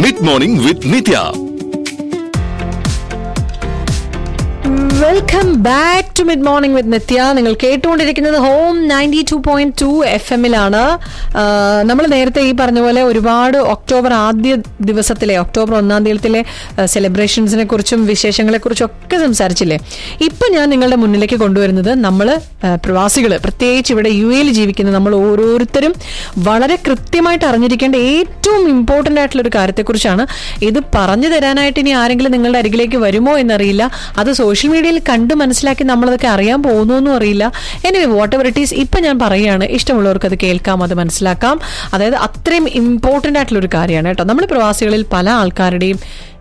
mid morning with Nithya welcome back to mid morning with Nithya നിങ്ങൾ കേട്ടുകൊണ്ടിരിക്കുന്നത് home ninety two point two F എമ്മിലാണ് നമ്മൾ നേരത്തെ ഈ പറഞ്ഞ പോലെ ഒരുപാട് ഒക്ടോബർ ആദ്യ ദിവസത്തിലെ ഒക്ടോബർ ഒന്നാം തീയതിയിലെ സെലിബ്രേഷൻസിനെ കുറിച്ചും വിശേഷങ്ങളെ കുറിച്ചും ഒക്കെ സംസാരിച്ചില്ലേ ഇപ്പൊ ഞാൻ നിങ്ങളുടെ മുന്നിലേക്ക് കൊണ്ടുവരുന്നത് നമ്മൾ പ്രവാസികൾ പ്രത്യേകിച്ച് ഇവിടെ യു എയിൽ ജീവിക്കുന്ന നമ്മൾ ഓരോരുത്തരും വളരെ കൃത്യമായിട്ട് അറിഞ്ഞിരിക്കേണ്ട ഏറ്റവും ഇമ്പോർട്ടന്റ് ആയിട്ടുള്ള ഒരു കാര്യത്തെക്കുറിച്ചാണ് ഇത് പറഞ്ഞു തരാനായിട്ട് ഇനി ആരെങ്കിലും നിങ്ങളുടെ അരികിലേക്ക് വരുമോ എന്നറിയില്ല അത് സോഷ്യൽ മീഡിയയിൽ കണ്ട് മനസ്സിലാക്കി നമ്മളതൊക്കെ അറിയാൻ പോകുന്നു അറിയില്ല anyway whatever it is ഇപ്പൊ ഞാൻ പറയുകയാണ് ഇഷ്ടമുള്ളവർക്ക് അത് കേൾക്കാം അത് മനസ്സിലാക്കാം അതായത് അത്രയും ഇമ്പോർട്ടന്റ് ആയിട്ടുള്ള ഒരു കാര്യമാണ് കേട്ടോ നമ്മൾ പ്രവാസികളിൽ പല ആൾക്കാരുടെയും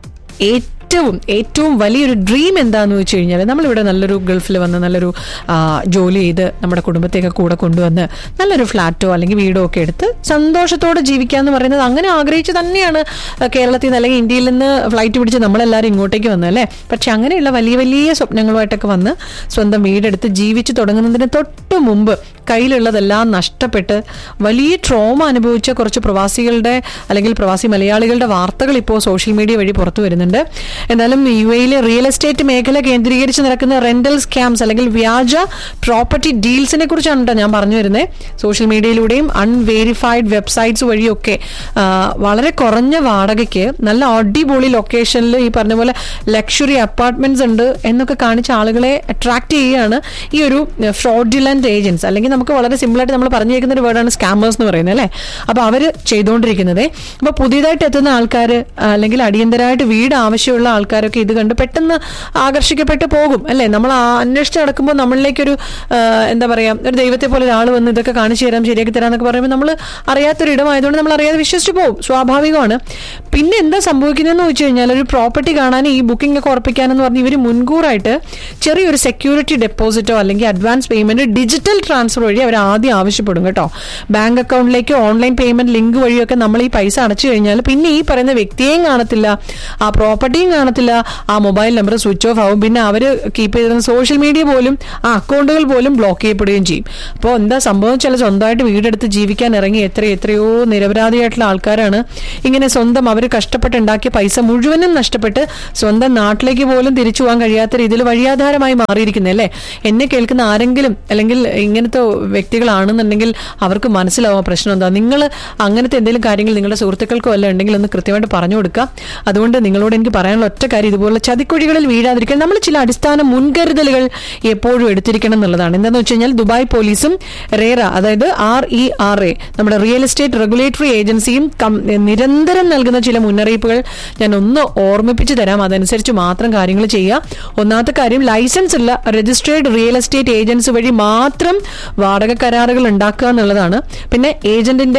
ഏറ്റവും ഏറ്റവും വലിയൊരു ഡ്രീം എന്താന്ന് വെച്ച് കഴിഞ്ഞാൽ നമ്മളിവിടെ നല്ലൊരു ഗൾഫിൽ വന്ന് നല്ലൊരു ആ, ജോലി ചെയ്ത് നമ്മുടെ കുടുംബത്തെയൊക്കെ കൂടെ കൊണ്ടുവന്ന് നല്ലൊരു ഫ്ലാറ്റോ അല്ലെങ്കിൽ വീടോ ഒക്കെ എടുത്ത് സന്തോഷത്തോടെ ജീവിക്കുക എന്ന് പറയുന്നത് അങ്ങനെ ആഗ്രഹിച്ച് തന്നെയാണ് കേരളത്തിൽ നിന്ന് അല്ലെങ്കിൽ ഇന്ത്യയിൽ നിന്ന് ഫ്ലൈറ്റ് പിടിച്ച് നമ്മളെല്ലാവരും ഇങ്ങോട്ടേക്ക് വന്നത് അല്ലേ പക്ഷെ അങ്ങനെയുള്ള വലിയ വലിയ സ്വപ്നങ്ങളുമായിട്ടൊക്കെ വന്ന് സ്വന്തം വീടെടുത്ത് ജീവിച്ചു തുടങ്ങുന്നതിന് തൊട്ട് മുമ്പ് കയ്യിലുള്ളതെല്ലാം നഷ്ടപ്പെട്ട് വലിയ ട്രോമ അനുഭവിച്ച കുറച്ച് പ്രവാസികളുടെ അല്ലെങ്കിൽ പ്രവാസി മലയാളികളുടെ വാർത്തകൾ ഇപ്പോൾ സോഷ്യൽ മീഡിയ വഴി പുറത്തു വരുന്നുണ്ട് എന്നാലും യു എയിലെ റിയൽ എസ്റ്റേറ്റ് മേഖല കേന്ദ്രീകരിച്ച് നടക്കുന്ന റെന്റൽ സ്കാംസ് അല്ലെങ്കിൽ വ്യാജ പ്രോപ്പർട്ടി ഡീൽസിനെ കുറിച്ചാണ് കേട്ടോ ഞാൻ പറഞ്ഞു വരുന്നത് സോഷ്യൽ മീഡിയയിലൂടെയും അൺവേരിഫൈഡ് വെബ്സൈറ്റ്സ് വഴിയൊക്കെ ആ, വളരെ കുറഞ്ഞ വാടകയ്ക്ക് നല്ല അടിപൊളി ലൊക്കേഷനിൽ ഈ പറഞ്ഞ പോലെ ലക്ഷറി അപ്പാർട്ട്മെന്റ്സ് ഉണ്ട് എന്നൊക്കെ കാണിച്ച ആളുകളെ അട്രാക്ട് ചെയ്യുകയാണ് ഈ ഒരു ഫ്രോഡുലന്റ് ഏജൻസ് അല്ലെങ്കിൽ നമുക്ക് വളരെ സിമ്പിൾ ആയിട്ട് നമ്മൾ പറഞ്ഞു കേൾക്കുന്ന ഒരു വേർഡാണ് സ്കാമേഴ്സ് എന്ന് പറയുന്നത് അല്ലേ അപ്പൊ അവര് ചെയ്തുകൊണ്ടിരിക്കുന്നത് അപ്പൊ പുതിയതായിട്ട് എത്തുന്ന ആൾക്കാർ അല്ലെങ്കിൽ അടിയന്തരമായിട്ട് വീട് ആവശ്യമുള്ള ആൾക്കാരൊക്കെ ഇത് കണ്ട് പെട്ടെന്ന് ആകർഷിക്കപ്പെട്ട് പോകും അല്ലേ നമ്മൾ ആ അന്വേഷിച്ച് നടക്കുമ്പോൾ നമ്മളിലേക്കൊരു ആ, എന്താ പറയാ ഒരു ദൈവത്തെ പോലെ ഒരാൾ വന്ന് ഇതൊക്കെ കാണിച്ചു തരാം ശരിയാക്കി തരാം എന്നൊക്കെ പറയുമ്പോൾ നമ്മൾ അറിയാത്തൊരു ഇടമായതുകൊണ്ട് നമ്മൾ അറിയാതെ വിശ്വസിച്ച് പോകും സ്വാഭാവികമാണ് പിന്നെ എന്താ സംഭവിക്കുന്നതെന്ന് വെച്ച് കഴിഞ്ഞാൽ ഒരു പ്രോപ്പർട്ടി കാണാൻ ഈ ബുക്കിംഗ് ഒക്കെ ഉറപ്പിക്കാനെന്ന് പറഞ്ഞ് ഇവർ മുൻകൂറായിട്ട് ചെറിയൊരു സെക്യൂരിറ്റി ഡെപ്പോസിറ്റോ അല്ലെങ്കിൽ അഡ്വാൻസ് പേയ്മെന്റ് ഡിജിറ്റൽ ട്രാൻസ്ഫർ വഴി അവർ ആദ്യം ആവശ്യപ്പെടും കേട്ടോ ബാങ്ക് അക്കൗണ്ടിലേക്ക് ഓൺലൈൻ പേയ്മെന്റ് ലിങ്ക് വഴിയൊക്കെ നമ്മൾ ഈ പൈസ അടച്ചു കഴിഞ്ഞാൽ പിന്നെ ഈ പറയുന്ന വ്യക്തിയെയും കാണത്തില്ല ആ പ്രോപ്പർട്ടിയും കാണത്തില്ല ആ മൊബൈൽ നമ്പർ സ്വിച്ച് ഓഫ് ആവും പിന്നെ അവർ കീപ്പ് ചെയ്തിരുന്ന സോഷ്യൽ മീഡിയ പോലും ആ അക്കൗണ്ടുകൾ പോലും ബ്ലോക്ക് ചെയ്യപ്പെടുകയും ചെയ്യും അപ്പോൾ എന്താ സംഭവം ചില സ്വന്തമായിട്ട് വീടെടുത്ത് ജീവിക്കാൻ ഇറങ്ങി എത്ര എത്രയോ നിരപരാധിയായിട്ടുള്ള ആൾക്കാരാണ് ഇങ്ങനെ സ്വന്തം അവർ കഷ്ടപ്പെട്ടുണ്ടാക്കിയ പൈസ മുഴുവനും നഷ്ടപ്പെട്ട് സ്വന്തം നാട്ടിലേക്ക് പോലും തിരിച്ചു പോകാൻ കഴിയാത്ത രീതിയിൽ വഴിയാധാരമായി മാറിയിരിക്കുന്നത് അല്ലേ എന്നെ കേൾക്കുന്ന ആരെങ്കിലും അല്ലെങ്കിൽ ഇങ്ങനത്തെ വ്യക്തികളാണെന്നുണ്ടെങ്കിൽ അവർക്ക് മനസ്സിലാവും ആ പ്രശ്നം എന്താ നിങ്ങൾ അങ്ങനത്തെ എന്തെങ്കിലും കാര്യങ്ങൾ നിങ്ങളുടെ സുഹൃത്തുക്കൾക്കോ അല്ല ഉണ്ടെങ്കിൽ ഒന്ന് കൃത്യമായിട്ട് പറഞ്ഞു കൊടുക്കുക അതുകൊണ്ട് നിങ്ങളോട് എനിക്ക് പറയാനുള്ള ഒറ്റ കാര്യം ഇതുപോലെ ചതിക്കുഴികളിൽ വീഴാതിരിക്കാൻ നമ്മൾ ചില അടിസ്ഥാന മുൻകരുതലുകൾ എപ്പോഴും എടുത്തിരിക്കണം എന്നുള്ളതാണ് എന്താണെന്ന് വെച്ച് കഴിഞ്ഞാൽ ദുബായ് പോലീസും റേറ അതായത് ആർ ഇ ആർ എ നമ്മുടെ റിയൽ എസ്റ്റേറ്റ് റെഗുലേറ്ററി ഏജൻസിയും കം- നിരന്തരം നൽകുന്ന ചില മുന്നറിയിപ്പുകൾ ഞാൻ ഒന്ന് ഓർമ്മിപ്പിച്ചു തരാം അതനുസരിച്ച് മാത്രം കാര്യങ്ങൾ ചെയ്യുക ഒന്നാമത്തെ കാര്യം ലൈസൻസ് ഉള്ള രജിസ്ട്രേഡ് റിയൽ എസ്റ്റേറ്റ് ഏജൻസി വഴി മാത്രം വാടക കരാറുകൾ ഉണ്ടാക്കുക എന്നുള്ളതാണ് പിന്നെ ഏജന്റിന്റെ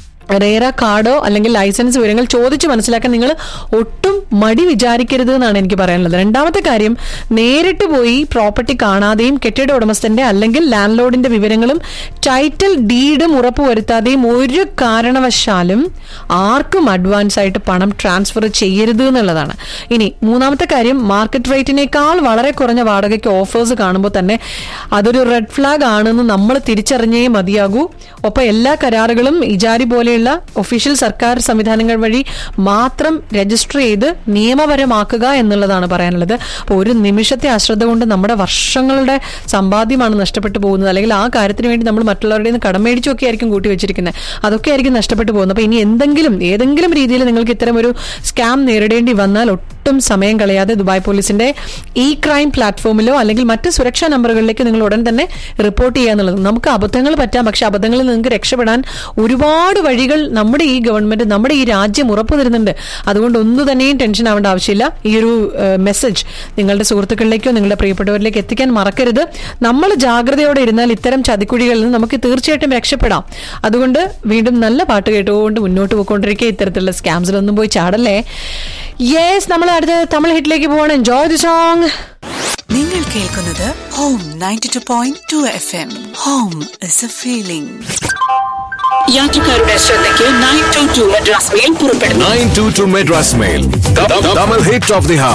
റേറ കാർഡോ അല്ലെങ്കിൽ ലൈസൻസ് വിവരങ്ങൾ ചോദിച്ച് മനസ്സിലാക്കാൻ നിങ്ങൾ ഒട്ടും മടി വിചാരിക്കരുത് എന്നാണ് എനിക്ക് പറയാനുള്ളത് രണ്ടാമത്തെ കാര്യം നേരിട്ട് പോയി പ്രോപ്പർട്ടി കാണാതെയും കെട്ടിട ഉടമസ്ഥന്റെ അല്ലെങ്കിൽ ലാൻഡ് ലോഡിന്റെ വിവരങ്ങളും ടൈറ്റിൽ ഡീഡും ഉറപ്പുവരുത്താതെയും ഒരു കാരണവശാലും ആർക്കും അഡ്വാൻസ് ആയിട്ട് പണം ട്രാൻസ്ഫർ ചെയ്യരുത് എന്നുള്ളതാണ് ഇനി മൂന്നാമത്തെ കാര്യം മാർക്കറ്റ് റേറ്റിനേക്കാൾ വളരെ കുറഞ്ഞ വാടകയ്ക്ക് ഓഫേഴ്സ് കാണുമ്പോൾ തന്നെ അതൊരു റെഡ് ഫ്ലാഗ് ആണെന്ന് നമ്മൾ തിരിച്ചറിഞ്ഞേ മതിയാകൂ ഒപ്പം എല്ലാ കരാറുകളും ഇജാരി പോലെയുള്ള ഒഫീഷ്യൽ സർക്കാർ സംവിധാനങ്ങൾ വഴി മാത്രം രജിസ്റ്റർ ചെയ്ത് നിയമപരമാക്കുക എന്നുള്ളതാണ് പറയാനുള്ളത് അപ്പോൾ ഒരു നിമിഷത്തെ അശ്രദ്ധ കൊണ്ട് നമ്മുടെ വർഷങ്ങളുടെ സമ്പാദ്യമാണ് നഷ്ടപ്പെട്ടു പോകുന്നത് അല്ലെങ്കിൽ ആ കാര്യത്തിന് വേണ്ടി നമ്മൾ മറ്റുള്ളവരുടെ നിന്ന് കടം മേടിച്ചൊക്കെ ആയിരിക്കും കൂട്ടി വെച്ചിരിക്കുന്നത് അതൊക്കെ ആയിരിക്കും നഷ്ടപ്പെട്ടു പോകുന്നത് അപ്പോൾ ഇനി എന്തെങ്കിലും ഏതെങ്കിലും രീതിയിൽ നിങ്ങൾക്ക് ഇത്തരം ഒരു സ്കാം നേരിടേണ്ടി വന്നാൽ ഒട്ടും സമയം കളയാതെ ദുബായ് പോലീസിന്റെ ഇ ക്രൈം പ്ലാറ്റ്ഫോമിലോ അല്ലെങ്കിൽ മറ്റ് സുരക്ഷാ നമ്പറുകളിലേക്ക് നിങ്ങൾ ഉടൻ തന്നെ റിപ്പോർട്ട് ചെയ്യുക എന്നുള്ളത് നമുക്ക് അബദ്ധങ്ങൾ പറ്റാം പക്ഷെ അബദ്ധങ്ങളിൽ നിങ്ങൾക്ക് രക്ഷപ്പെടാൻ ഒരുപാട് വഴികൾ നമ്മുടെ ഈ ഗവൺമെന്റ് നമ്മുടെ ഈ രാജ്യം ഉറപ്പു തരുന്നുണ്ട് അതുകൊണ്ട് ഒന്നു തന്നെയും ടെൻഷൻ ആവേണ്ട ആവശ്യമില്ല ഈ ഒരു മെസ്സേജ് നിങ്ങളുടെ സുഹൃത്തുക്കളിലേക്കോ നിങ്ങളുടെ പ്രിയപ്പെട്ടവരിലേക്ക് എത്തിക്കാൻ മറക്കരുത് നമ്മൾ ജാഗ്രതയോടെ ഇരുന്നാൽ ഇത്തരം ചതിക്കുഴികളിൽ നിന്ന് നമുക്ക് തീർച്ചയായിട്ടും രക്ഷപ്പെടാം അതുകൊണ്ട് വീണ്ടും നല്ല പാട്ട് കേട്ടുകൊണ്ട് മുന്നോട്ട് പോയിക്കൊണ്ടിരിക്കുക ഇത്തരത്തിലുള്ള സ്കാംസിലൊന്നും പോയി ചാടല്ലേ യെസ് നമ്മൾ അടുത്ത തമിഴ് ഹിറ്റിലേക്ക് പോവാണ് എൻജോയ് ദി സോങ് നിങ്ങൾ കേൾക്കുന്നത് home ninety two point two F M home is a feeling യാത്രക്കാരുടെ ശ്രദ്ധയ്ക്ക് nine two two Madras mail പുറപ്പെടുന്നു nine two two Madras mail Tamil hit of the